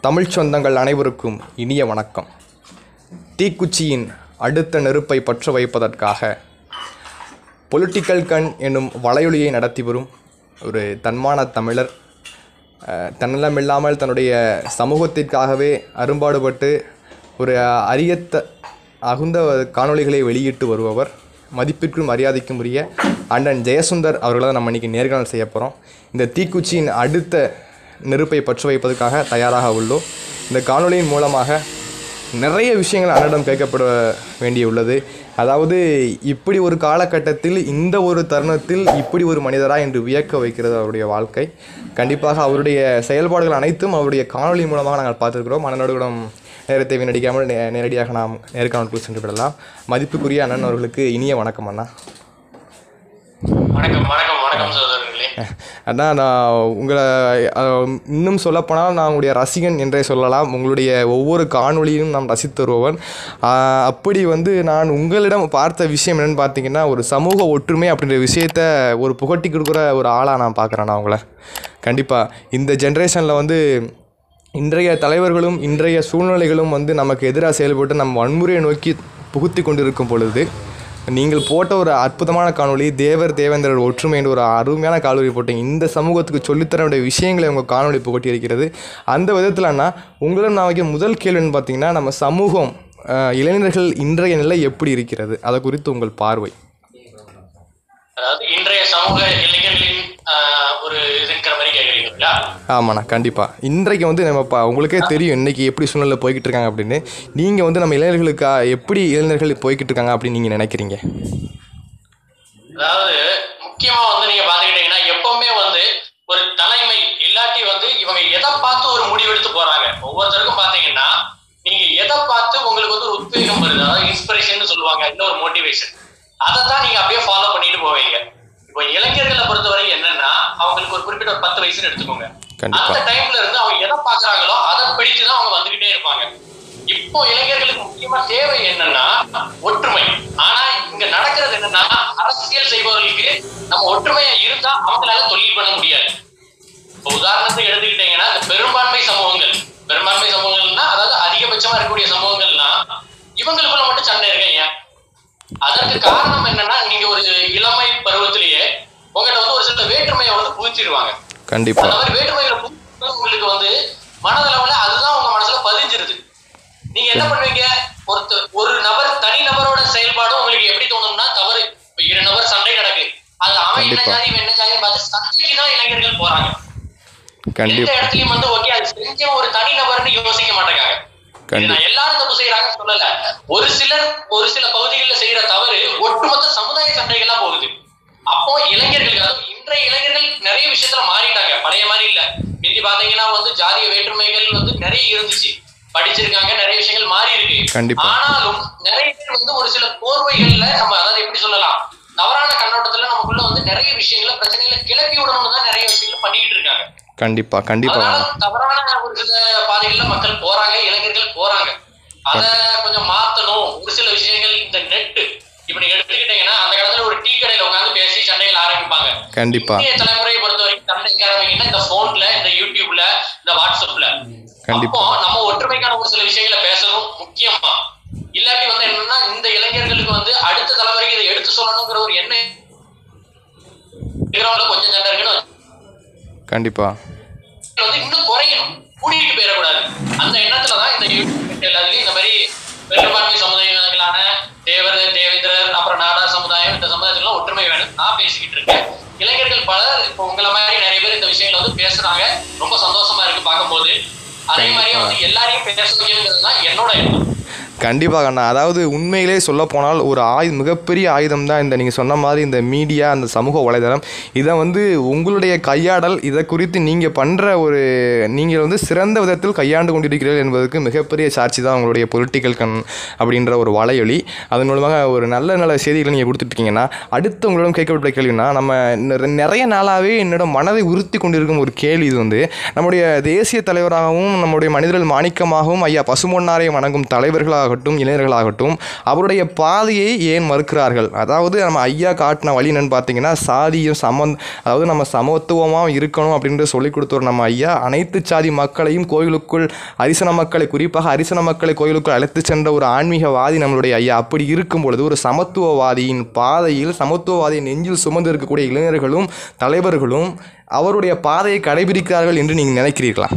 தமிழ்ச் சொந்தங்கள் அனைவருக்கும் இனிய வணக்கம் தீக்குச்சியின் அடுத்த நெருப்பை பற்ற வைப்பதற்காக பொலிட்டிக்கல் கண் என்னும் வலையொலியை நடத்தி வரும் ஒரு தன்மான தமிழர் அஹ், தன்னலமில்லாமல் தன்னுடைய சமூகத்திற்காகவே அரும்பாடுபட்டு ஒரு அரியத்த அகுந்த காணொளிகளை வெளியிட்டு வருபவர் மதிப்பிற்கும் மரியாதைக்கும் உரிய அண்ணன் ஜெயசுந்தர் அவர்களை தான் நம்ம இன்றைக்கி நேர்காணல் செய்ய போகிறோம் இந்த தீக்குச்சியின் அடுத்த நெருப்பை பற்ற வைப்பதற்காக தயாராக உள்ளோம் இந்த காணொளியின் மூலமாக நிறைய விஷயங்கள் அண்ணனிடம் கேட்கப்பட வேண்டியுள்ளது அதாவது இப்படி ஒரு காலகட்டத்தில் இந்த ஒரு தருணத்தில் இப்படி ஒரு மனிதரா என்று வியக்க வைக்கிறது அவருடைய வாழ்க்கை கண்டிப்பாக அவருடைய செயல்பாடுகள் அனைத்தும் அவருடைய காணொளி மூலமாக நாங்கள் பார்த்துருக்கிறோம் அண்ணனோடுடன் நேரத்தை வீணடிக்காமல் நே நேரடியாக நாம் நேர்காணலுக்குள் சென்று விடலாம் மதிப்புக்குரிய அண்ணன் அவர்களுக்கு இனிய வணக்கம் அண்ணா வணக்கம் வணக்கம் வணக்கம் சகோதரர்களே அண்ணா நான் உங்களை அஹ், இன்னும் சொல்லப்போனால் நான் உங்களுடைய ரசிகன் என்றே சொல்லலாம் உங்களுடைய ஒவ்வொரு காணொளியும் நான் ரசித்து வருபவன் ஆஹ், அப்படி வந்து நான் உங்களிடம் பார்த்த விஷயம் என்னென்னு பார்த்தீங்கன்னா ஒரு சமூக ஒற்றுமை அப்படின்ற விஷயத்த ஒரு புகட்டி கொடுக்குற ஒரு ஆளாக நான் பார்க்குறேன் நான் உங்களை கண்டிப்பாக இந்த ஜென்ரேஷனில் வந்து இன்றைய தலைவர்களும் இன்றைய சூழ்நிலைகளும் வந்து நமக்கு எதிராக செயல்பட்டு நம்ம வன்முறையை நோக்கி புகுத்தி கொண்டிருக்கும் பொழுது நீங்கள் போட்ட ஒரு அற்புதமான காணொளி தேவர் தேவேந்திரர் ஒற்றுமை என்ற ஒரு அருமையான காணொளி போட்டீங்க இந்த சமூகத்துக்கு சொல்லித்தர வேண்டிய விஷயங்களை உங்கள் காணொளி புகட்டி இருக்கிறது அந்த விதத்தில்னா உங்களிடம் நான் வைக்கிற முதல் கேள்வின்னு பார்த்தீங்கன்னா நம்ம சமூகம் அஹ், இளைஞர்கள் இன்றைய நிலை எப்படி இருக்கிறது அதை குறித்து உங்கள் பார்வை அதாவது இன்றைய சமூக இளைஞர்களின் ஆஹ், ஒரு இதுங்கிற மாதிரி கேட்குறீங்களா ஆமாண்ணா கண்டிப்பாக இன்றைக்கு வந்து நம்ம பா உங்களுக்கே தெரியும் இன்றைக்கி எப்படி சூழ்நிலை போய்கிட்டு இருக்காங்க அப்படின்னு நீங்கள் வந்து நம்ம இளைஞர்களுக்கா எப்படி இளைஞர்கள் போய்கிட்டு இருக்காங்க அப்படின்னு நீங்கள் நினைக்கிறீங்க அதாவது முக்கியமா வந்து நீங்க பாத்துக்கிட்டீங்கன்னா எப்பவுமே வந்து ஒரு தலைமை இல்லாட்டி வந்து இவங்க எதை பார்த்து ஒரு முடிவெடுத்து போறாங்க ஒவ்வொருத்தருக்கும் பாத்தீங்கன்னா நீங்க எதை பார்த்து உங்களுக்கு வந்து ஒரு உத்வேகம் வருது அதாவது இன்ஸ்பிரேஷன் சொல்லுவாங்க இன்னொரு மோட்டிவேஷன் அதை தான் நீங்க அப்படியே ஃபாலோ பண்ணிட்டு போவீங்க இப்போ இளைஞர்களை பொறுத்தவரை என்னன்னா அவங்களுக்கு ஒரு குறிப்பிட்ட ஒரு பத்து வயசுன்னு எடுத்துக்கோங்க கண்டிப்பா. அந்த டைம்ல இருந்து அவங்க எதை பாக்குறாங்களோ அதை பிடிச்சு தான் அவங்க வந்துகிட்டே இருப்பாங்க இப்போ இளைஞர்களுக்கு முக்கியமா தேவை என்னன்னா ஒற்றுமை ஆனா இங்க நடக்கிறது என்னன்னா அரசியல் செய்பவர்களுக்கு நம்ம ஒற்றுமையா இருந்தா அவங்களால தொழில் பண்ண முடியாது இப்போ உதாரணத்துக்கு எடுத்துக்கிட்டீங்கன்னா இந்த பெரும்பான்மை சமூகங்கள் பெரும்பான்மை சமூகங்கள்னா அதாவது அதிகபட்சமா இருக்கக்கூடிய சமூகங்கள்னா இவங்களுக்குள்ள மட்டும் சண்டை இருக்க ஏன் அதற்கு காரணம் என்னன்னா நீங்க ஒரு இளமை பருவத்திலேயே உங்ககிட்ட வந்து ஒரு சில வேற்றுமையை வந்து புகுத்திடுவாங்க அந்த கண்டிப்பாக மாதிரி வேற்றுமைகளை புகுத்தும்போது உங்களுக்கு வந்து மனதளவுல அதுதான் உங்க மனசுல பதிஞ்சிருது நீங்க என்ன பண்ணுவீங்க ஒருத்த ஒரு நபர் தனி நபரோட செயல்பாடும் உங்களுக்கு எப்படி தோணும்னா தவறு இப்ப இரு நபர் சண்டை நடக்கு அது அவன் என்ன கண்டிப்பா. ஜாதி இவன் என்ன ஜாதி பார்த்து சண்டைக்கு தான் இளைஞர்கள் போறாங்க எந்த கண்டிப்பாக இடத்துலயும் வந்து ஓகே அது செஞ்ச ஒரு தனி நபர்னு யோசிக்க மாட்டேங்காங்க இது கண்டி நான் எல்லாரும் தப்பு செய்யறாங்கன்னு சொல்லல ஒரு சிலர் ஒரு சில பகுதிகளில் செய்யற தவறு ஒட்டுமொத்த சமுதாய சண்டைகளா போகுது அப்போ இளைஞர்களுக்கு அதாவது இன்றைய இளைஞர்கள் நிறைய விஷயத்துல மாறிட்டாங்க பழைய மாதிரி இல்ல முந்தி பாத்தீங்கன்னா வந்து ஜாதிய வேற்றுமைகள் வந்து நிறைய இருந்துச்சு படிச்சிருக்காங்க நிறைய விஷயங்கள் மாறி இருக்கு கண்டிப்பா. ஆனாலும் நிறைய பேர் வந்து ஒரு சில போர்வைகள்ல நம்ம அதாவது எப்படி சொல்லலாம் தவறான கண்ணோட்டத்துல நமக்குள்ள வந்து நிறைய விஷயங்களை பிரச்சனைகளை கிளப்பி விடணும்னு தான் நிறைய விஷயங்கள் பண்ணிக்கிட்டு இருக்காங்க கண்டிப்பாக கண்டிப்பாக அதனால தவறான ஒரு சில பாதைகள்ல மக்கள் போறாங்க இளைஞர்கள் போறாங்க அத கொஞ்சம் மாத்தணும் ஒரு சில விஷயங்கள் இந்த நெட் இப்ப நீங்க எடுத்துக்கிட்டீங்கன்னா அந்த காலத்துல ஒரு டீ கடையில உட்காந்து பேசி சண்டைகள் ஆரம்பிப்பாங்க கண்டிப்பா. இந்திய தலைமுறையை பொறுத்த வரைக்கும் சண்டை எங்க ஆரம்பிங்கன்னா இந்த போன்ல இந்த யூடியூப்ல இந்த வாட்ஸ்அப்ல கண்டிப்பா. அப்போ நம்ம ஒற்றுமைக்கான ஒரு சில விஷயங்களை பேசணும் முக்கியமா இல்லாட்டி வந்து என்னன்னா இந்த இளைஞர்களுக்கு வந்து அடுத்த தலைமுறைக்கு இதை எடுத்து சொல்லணுங்கிற ஒரு எண்ணம் இருக்கிறவங்கள கொஞ்சம் சண்டை இருக்குன்னு வச்சுக்கோங்க. கண்டிப்பாக வந்து இன்னும் குறையணும் கூட்டிட்டு போயிடக்கூடாது அந்த எண்ணத்துல தான் இந்த யூடியூப் எல்லாத்துலயும் இந்த மாதிரி பெரும்பான்மை சமுதாயங்களான தேவர் தேவேந்திரர் அப்புறம் நாடார் சமுதாயம் இந்த சமுதாயத்துல ஒற்றுமை வேணும் நான் பேசிக்கிட்டு இருக்கேன் இளைஞர்கள் பலர் இப்போ உங்களை மாதிரி நிறைய பேர் இந்த விஷயங்களை வந்து பேசுறாங்க ரொம்ப சந்தோஷமா இருக்கு பார்க்கும்போது அதே மாதிரியே வந்து எல்லாரையும் பேச வைக்கணுங்கிறது தான் என்னோட எண்ணம் கண்டிப்பாக அண்ணா அதாவது உண்மையிலே சொல்ல போனால் ஒரு ஆயு மிகப்பெரிய ஆயுதம் தான் இந்த நீங்கள் சொன்ன மாதிரி இந்த மீடியா அந்த சமூக வலைதளம் இதை வந்து உங்களுடைய கையாடல் இதை குறித்து நீங்கள் பண்ணுற ஒரு நீங்கள் வந்து சிறந்த விதத்தில் கையாண்டு கொண்டிருக்கிறீர்கள் என்பதற்கு மிகப்பெரிய சாட்சி தான் உங்களுடைய பொலிட்டிக்கல் கண் அப்படின்ற ஒரு வலையொலி அதன் மூலமாக ஒரு நல்ல நல்ல செய்திகளை நீங்கள் கொடுத்துட்ருக்கீங்கன்னா அடுத்து உங்களிடம் கேட்கப்பட்ட கேள்வினா நம்ம நிற- நிறைய நாளாகவே என்னோட மனதை உறுத்தி கொண்டிருக்கும் ஒரு கேள்வி இது வந்து நம்முடைய தேசிய தலைவராகவும் நம்முடைய மனிதர்கள் மாணிக்கமாகவும் ஐயா பசுமொன்னாரை வணங்கும் தலைவர்களாகட்டும் மாணவர்களாகட்டும் இளைஞர்களாகட்டும் அவருடைய பாதையை ஏன் மறுக்கிறார்கள் அதாவது நம்ம ஐயா காட்டின வழி என்னன்னு பார்த்தீங்கன்னா சாதியும் சமந் அதாவது நம்ம சமத்துவமாக இருக்கணும் அப்படின்ட்டு சொல்லி கொடுத்தவர் நம்ம ஐயா அனைத்து சாதி மக்களையும் கோயிலுக்குள் அரிசன மக்களை குறிப்பாக அரிசன மக்களை கோயிலுக்குள் அழைத்து சென்ற ஒரு ஆன்மீகவாதி நம்மளுடைய ஐயா அப்படி இருக்கும் பொழுது ஒரு சமத்துவவாதியின் பாதையில் சமத்துவவாதியின் நெஞ்சில் சுமந்து இருக்கக்கூடிய இளைஞர்களும் தலைவர்களும் அவருடைய பாதையை கடைபிடிக்கிறார்கள் என்று நீங்கள் நினைக்கிறீர்களா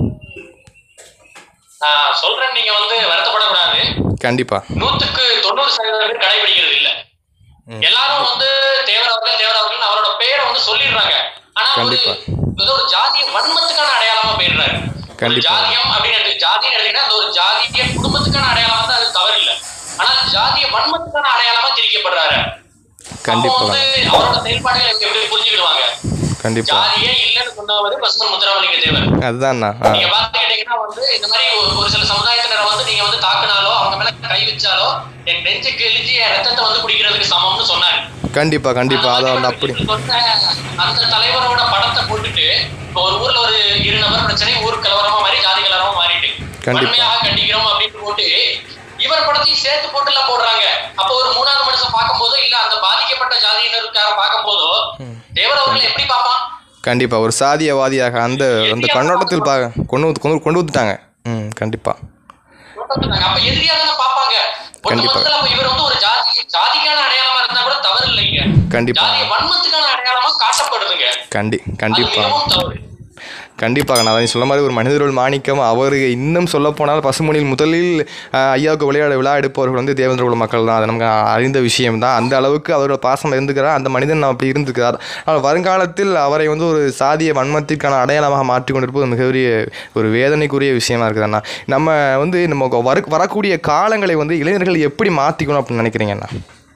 நான் சொல்றேன் நீங்க வந்து வருத்தப்படக்கூடாது கண்டிப்பாக நூத்துக்கு தொண்ணூறு சதவீதம் பேர் கடைபிடிக்கிறது இல்ல எல்லாரும் வந்து தேவர் அவர்கள் தேவர் அவர்கள் அவரோட பேரை வந்து சொல்லிடுறாங்க ஆனா ஒரு கண்டிப்பா. ஏதோ ஒரு ஜாதிய வன்மத்துக்கான அடையாளமா போயிடுறாரு ஒரு கண்டிப்பா. ஜாதியம் அப்படின்னு எடுத்து ஜாதின்னு எடுத்தீங்கன்னா அது ஒரு ஜாதிய குடும்பத்துக்கான அடையாளமா தான் அது தவறு இல்ல ஆனா ஜாதிய வன்மத்துக்கான அடையாளமா திரிக்கப்படுறாரு அப்போ கண்டிப்பாக வந்து அவரோட செயல்பாடுகளை இவங்க எப்படி புரிஞ்சுக்கிடுவாங்க கண்டிப்பாக ஜாதியே இல்லைன்னு சொன்னவர் பசுமன் முத்துராமலிங்க தேவர் அதுதான்ண்ணா ஆ நீங்க பாத்துக்கிட்டீங்கன்னா வந்து இந்த மாதிரி ஒரு- ஒரு சில சமுதாயத்தினரை வந்து நீங்க வந்து தாக்குனாலோ அவங்க மேல கை வச்சாலோ என் நெஞ்சு கிழிஞ்சு என் ரத்தத்தை வந்து குடிக்கிறதுக்கு சமம்னு சொன்னாரு கண்டிப்பாக கண்டிப்பாக அதை வந்து அப்படி சொன்ன அந்த தலைவரோட படத்தை போட்டுட்டு இப்ப ஒரு ஊர்ல ஒரு இரு நபர் பிரச்சனை ஊர் கலவரமா மாறி ஜாதி கலவரமா மாறிட்டு கண்டிப்பா. வன்மையாக கண்டிக்கிறோம் அப்படின்னு போட்டு இவர் படத்தையும் சேர்த்து போட்டு எல்லாம் போடுறாங்க அப்போ ஒரு மூணாவது மனுஷன் பார்க்கும்போதோ இல்ல அந்த பாதிக்கப்பட்ட ஜாதியினருக்காக பார்க்கும்போதோ தேவர் அவர்கள் எப்படி பார்ப்பான் கண்டிப்பாக ஒரு சாதியவாதியாக அந்த அந்த கண்ணோட்டத்தில் பா கொண்டு வந்து கொண்டு கொண்டு வந்துட்டாங்க ம் கண்டிப்பாக சொல்றாங்க. அப்ப எதிரியா தானே பாப்பாங்க ஒட்டு கண்டிப்பா. மொத்தத்துல அப்ப இவர் வந்து ஒரு ஜாதி ஜாதிக்கான அடையாளமா இருந்தா கூட தவறு இல்லைங்க கண்டிப்பா. ஜாதிய வன்மத்துக்கான அடையாளமா காட்டப்படுதுங்க கண்டி அது கண்டிப்பாக மிகவும் தவறு கண்டிப்பாக நான் சொன்ன மாதிரி ஒரு மனிதர்கள் மாணிக்கம் அவர் இன்னும் சொல்லப்போனால் பசுமொழியில் முதலில் ஆஹ், ஐயாவுக்கு விளையாட விழா எடுப்பவர்கள் வந்து தேவேந்திர குல மக்கள் தான் அது நமக்கு அறிந்த விஷயம் தான் அந்த அளவுக்கு அவரோட பாசம் இருந்துக்கிறார் அந்த மனிதன் அப்படி இருந்திருக்கிறார் ஆனால் வருங்காலத்தில் அவரை வந்து ஒரு சாதிய வன்மத்திற்கான அடையாளமாக மாற்றி கொண்டிருப்பது மிகப்பெரிய ஒரு வேதனைக்குரிய விஷயமா இருக்குதுண்ணா நம்ம வந்து நம்ம வர வரக்கூடிய காலங்களை வந்து இளைஞர்கள் எப்படி மாற்றிக்கணும் அப்படின்னு நினைக்கிறீங்கண்ணா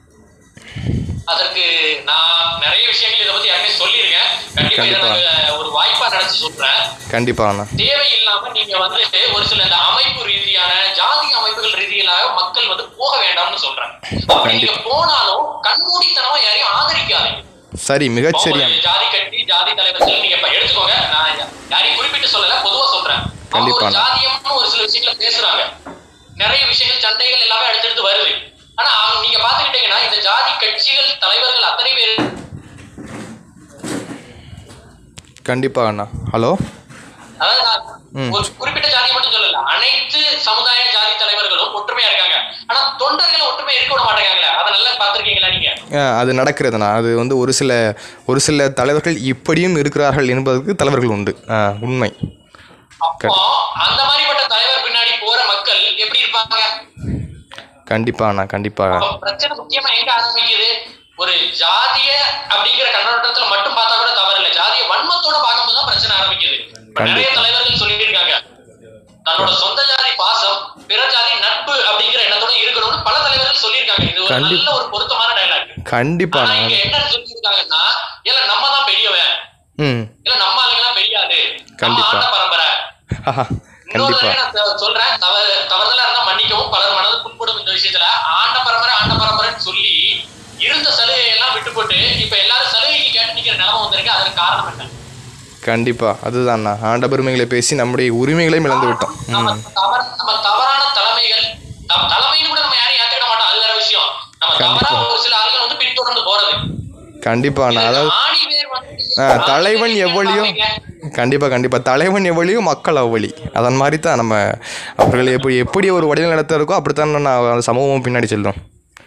அதற்கு நான் நிறைய விஷயங்கள் இதை பத்தி யாருமே சொல்லியிருக்கேன் கண்டிப்பா இதை கண்டிப்பா. நான் ஒரு வாய்ப்பா நினைச்சு சொல்றேன் கண்டிப்பாண்ணா தேவையில்லாம நீங்க வந்து ஒரு சில இந்த அமைப்பு ரீதியான ஜாதி அமைப்புகள் ரீதியிலாக மக்கள் வந்து போக வேண்டாம்னு சொல்றேன் அப்படி நீங்க கண்டிப்பா. போனாலும் கண்மூடித்தனமா யாரையும் ஆதரிக்காதீங்க சரி இப்போ மிகச்சரியா ஒரு ஜாதி கட்சி ஜாதி தலைவர்கள் நீங்க இப்ப எடுத்துக்கோங்க நான் யாரையும் குறிப்பிட்டு சொல்லல பொதுவா சொல்றேன் அவங்க கண்டிப்பா. ஒரு ஜாதியம்னு ஒரு சில விஷயங்களை பேசுறாங்க நிறைய விஷயங்கள் சண்டைகள் எல்லாமே அடுத்தடுத்து வருது ஆனா அவங்க- நீங்க பாத்துக்கிட்டீங்கன்னா இந்த ஜாதி கட்சிகள் தலைவர்கள் அத்தனை பேர் கண்டிப்பாக அண்ணா ஹலோ அதாவது நான் ம். ஒரு குறிப்பிட்ட ஜாதியை மட்டும் சொல்லல அனைத்து சமுதாய ஜாதி தலைவர்களும் ஒற்றுமையா இருக்காங்க ஆனா தொண்டர்கள் ஒற்றுமையா இருக்க விட மாட்டேங்காங்களே அதை நல்லா பாத்திருக்கீங்களா நீங்க ஆ, அது நடக்கிறதுண்ணா அது வந்து ஒரு சில ஒரு சில தலைவர்கள் இப்படியும் இருக்கிறார்கள் என்பதற்கு தலைவர்கள் உண்டு ஆ, உண்மை அப்போ அந்த மாதிரிப்பட்ட தலைவர் பின்னாடி போற மக்கள் எப்படி இருப்பாங்க கண்டிப்பாண்ணா கண்டிப்பாக அப்ப பிரச்சனை முக்கியமா எங்க ஆரம்பிக்குது ஒரு ஜாதிய அப்படிங்கிற கண்ணோட்டத்துல மட்டும் பார்த்தா கூட தவறு இல்ல ஜாதிய வன்மத்தோட பார்க்கும்போது தான் பிரச்சனை ஆரம்பிக்குது இப்ப நிறைய கண்டிப்பா. தலைவர்கள் சொல்லியிருக்காங்க தன்னோட சொந்த ஜாதி பாசம் பிற ஜாதி நட்பு அப்படிங்கிற எண்ணத்தோட இருக்கணும்னு பல தலைவர்கள் சொல்லியிருக்காங்க இது ஒரு கண்டி- நல்ல ஒரு பொருத்தமான டைலாக் ஆனா கண்டிப்பாண்ணா இங்க என்ன சொல்லியிருக்காங்கன்னா இல்ல நம்ம தான் பெரியவன் ம் இல்ல நம்ம ஆளுங்க தான் பெரியாது நம்ம கண்டிப்பா. ஆண்ட பரம்பரை ஆஹா, இன்னொரு கண்டிப்பா தடவை நான் சொ- சொல்றேன் தவறு தவறுதலா இருந்தா மன்னிக்கவும் பலர் மனது புண்படும் இந்த விஷயத்துல ஆண்ட பரம்பரை ஆண்ட பரம்பரைன்னு சொல்லி இருந்த சலுகை எல்லாம் விட்டு போட்டு இப்ப எல்லாரும் சலுகைக்கு கேட்டு நிக்கிற நிலைமை வந்திருக்கு அதற்கு காரணம் என்ன கண்டிப்பா அதுதான்ண்ணா ஆண்ட பெருமைகளை பேசி நம்முடைய உரிமைகளையும் இழந்து விட்டோம் நம்ம ம் தவற நம்ம தவறான தலைமைகள் நம்ம தலைமைன்னு கூட நம்ம யாரையும் ஏத்துக்கிட மாட்டோம் அது வேற விஷயம் நம்ம தவறா கண்டிப்பா. ஒரு சில ஆளுகள் வந்து பின்தொடர்ந்து போறது கண்டிப்பாண்ணா இதுக்கு அதாவது ஆணி வேர் வந்து ஆ, தலைவன் ஆணி வேர் எவ்வளியும் பாருங்க. கண்டிப்பாக கண்டிப்பாக தலைவன் எவ்வளியும் மக்கள் அவ்வளி அதன் மாதிரி தான் நம்ம அவர்கள் எப்படி எப்படி ஒரு வடிவம் நடத்த இருக்கோ அப்படித்தான் நான் அந்த சமூகமும் பின்னாடி செல்லும்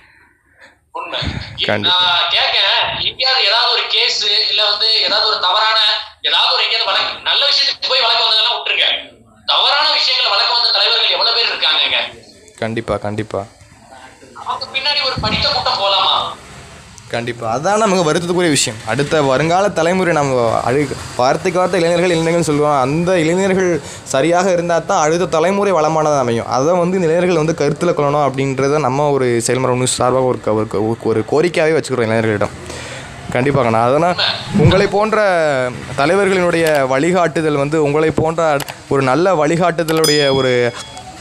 உண்மை கண்டிப்பா. நான் கேட்கேன் எங்கேயாவது ஏதாவது ஒரு கேஸ் இல்ல வந்து ஏதாவது ஒரு தவறான ஏதாவது ஒரு எங்கேயாவது வழக்கு நல்ல விஷயத்துக்கு போய் வழக்கு வந்ததெல்லாம் விட்டுருங்க தவறான விஷயங்களை வழக்கு வந்த தலைவர்கள் எவ்வளவு பேர் இருக்காங்க கண்டிப்பாக கண்டிப்பாக அவங்க பின்னாடி ஒரு படித்த கூட்டம் போலாமா கண்டிப்பாக அதான் நமக்கு வருத்தத்துக்குரிய விஷயம் அடுத்த வருங்கால தலைமுறை நம்ம அழு வார்த்தைக்கு வார்த்தை இளைஞர்கள் இளைஞர்கள் சொல்லுவாங்க அந்த இளைஞர்கள் சரியாக இருந்தால் தான் அடுத்த தலைமுறை வளமானதாக அமையும் அதை வந்து இந்த இளைஞர்கள் வந்து கருத்தில் கொள்ளணும் அப்படின்றத நம்ம ஒரு செயல்முறை ஒன்று சார்பாக ஒரு க- ஒரு க- ஒரு கோரிக்கையாகவே வச்சுக்கிறோம் இளைஞர்களிடம் கண்டிப்பாக நான் அதனால் உங்களை போன்ற தலைவர்களினுடைய வழிகாட்டுதல் வந்து உங்களை போன்ற ஒரு நல்ல வழிகாட்டுதலுடைய ஒரு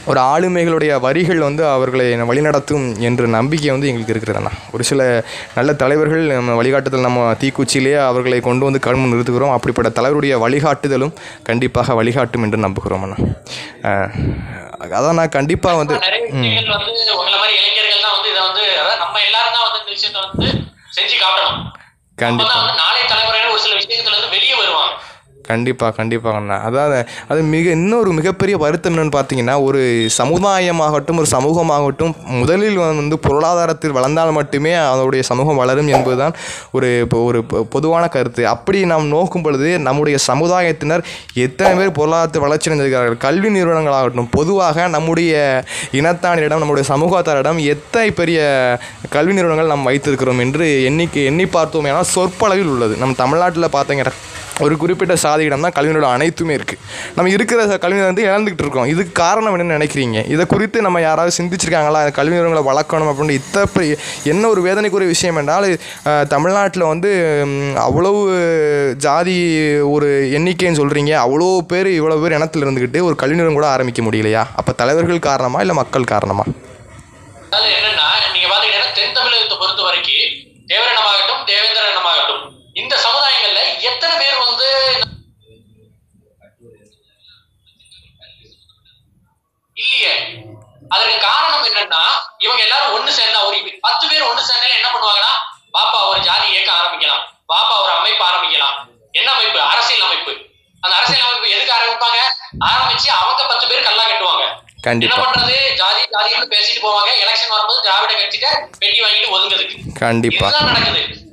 ஒரு ஆளுமைகளுடைய வரிகள் வந்து அவர்களை வழிநடத்தும் என்ற நம்பிக்கை வந்து எங்களுக்கு இருக்கிறதுண்ணா ஒரு சில நல்ல தலைவர்கள் நம்ம வழிகாட்டுதல் நம்ம தீக்குச்சியிலேயே அவர்களை கொண்டு வந்து கண்முன் நிறுத்துகிறோம் அப்படிப்பட்ட தலைவருடைய வழிகாட்டுதலும் கண்டிப்பாக வழிகாட்டும் என்று நம்புகிறோம் அண்ணா அஹ், அதான் நான் கண்டிப்பாக வந்து நிறைய விஷயங்கள் வந்து உங்களை மாதிரி இளைஞர்கள் தான் வந்து இதை வந்து அதாவது நம்ம எல்லாரும் தான் வந்து இந்த விஷயத்த வந்து செஞ்சு காட்டணும் கண்டிப்பாக அப்பதான் வந்து நாளைய தலைமுறையினர் ஒரு சில விஷயத்துல இருந்து வெளியே வருவாங்க கண்டிப்பாக கண்டிப்பாக அண்ணா அதாவது அது மிக இன்னொரு மிகப்பெரிய வருத்தம் என்னன்னு பார்த்தீங்கன்னா ஒரு சமுதாயமாகட்டும் ஒரு சமூகமாகட்டும் முதலில் வந்து பொருளாதாரத்தில் வளர்ந்தால் மட்டுமே அதனுடைய சமூகம் வளரும் என்பதுதான் ஒரு இப்போ ஒரு பொ- பொதுவான கருத்து அப்படி நாம் நோக்கும் பொழுது நம்முடைய சமுதாயத்தினர் எத்தனை பேர் பொருளாதாரத்தை வளர்ச்சி அடைந்திருக்கிறார்கள் கல்வி நிறுவனங்களாகட்டும் பொதுவாக நம்முடைய இனத்தானிடம் நம்முடைய சமூகத்தாரிடம் எத்தனை பெரிய கல்வி நிறுவனங்கள் நாம் வைத்திருக்கிறோம் என்று எண்ணிக்கை எண்ணி பார்த்தோம் ஏன்னா சொற்பளவில் உள்ளது நம்ம தமிழ்நாட்டில் பார்த்தீங்கன்னா ஒரு குறிப்பிட்ட சாதியிடம் தான் கல்வி நிறுவனம் அனைத்துமே இருக்குது நம்ம இருக்கிற ச- கல்வி நிறுவனம் வந்து இழந்துக்கிட்டு இருக்கோம் இதுக்கு காரணம் என்னன்னு நினைக்கிறீங்க இதை குறித்து நம்ம யாராவது சிந்திச்சிருக்காங்களா இந்த கல்வி நிறுவனங்களை வளர்க்கணும் அப்படின்னு இத்த பெரிய என்ன ஒரு வேதனைக்குரிய விஷயம் என்றால் அஹ், தமிழ்நாட்டில் வந்து ம், அவ்வளவு ஜாதி ஒரு எண்ணிக்கைன்னு சொல்கிறீங்க அவ்வளோ பேர் இவ்வளோ பேர் இனத்தில் இருந்துக்கிட்டு ஒரு கல்வி நிறுவனம் கூட ஆரம்பிக்க முடியலையா அப்போ தலைவர்கள் காரணமா இல்லை மக்கள் காரணமா அதாவது என்னன்னா நீங்க பாத்தீங்கன்னா தென் தமிழகத்தை பொறுத்த வரைக்கும் தேவரணமாகட்டும் தேவேந்திரனமாகட்டும் இந்த சமுதாயங்கள்ல எத்தனை பேர் வந்து இல்லையே அதற்கு காரணம் என்னன்னா இவங்க எல்லாரும் ஒண்ணு சேர்ந்தா ஒரு இப்ப பத்து பேர் ஒண்ணு சேர்ந்தால என்ன பண்ணுவாங்கன்னா பாப்பா ஒரு ஜாதி இயக்கம் ஆரம்பிக்கலாம் பாப்பா ஒரு அமைப்பு ஆரம்பிக்கலாம் என்ன அமைப்பு அரசியல் அமைப்பு அந்த அரசியல் அமைப்பு எதுக்கு ஆரம்பிப்பாங்க ஆரம்பிச்சு அவங்க பத்து பேர் கல்லா கட்டுவாங்க என்ன கண்டிப்பாக பண்றது ஜாதி ஜாதின்னு பேசிட்டு போவாங்க எலெக்ஷன் வரும்போது திராவிட கட்சிட்ட பெட்டி வாங்கிட்டு ஒதுங்குறதுக்கு கண்டிப்பாக இதுதான் நடக்குது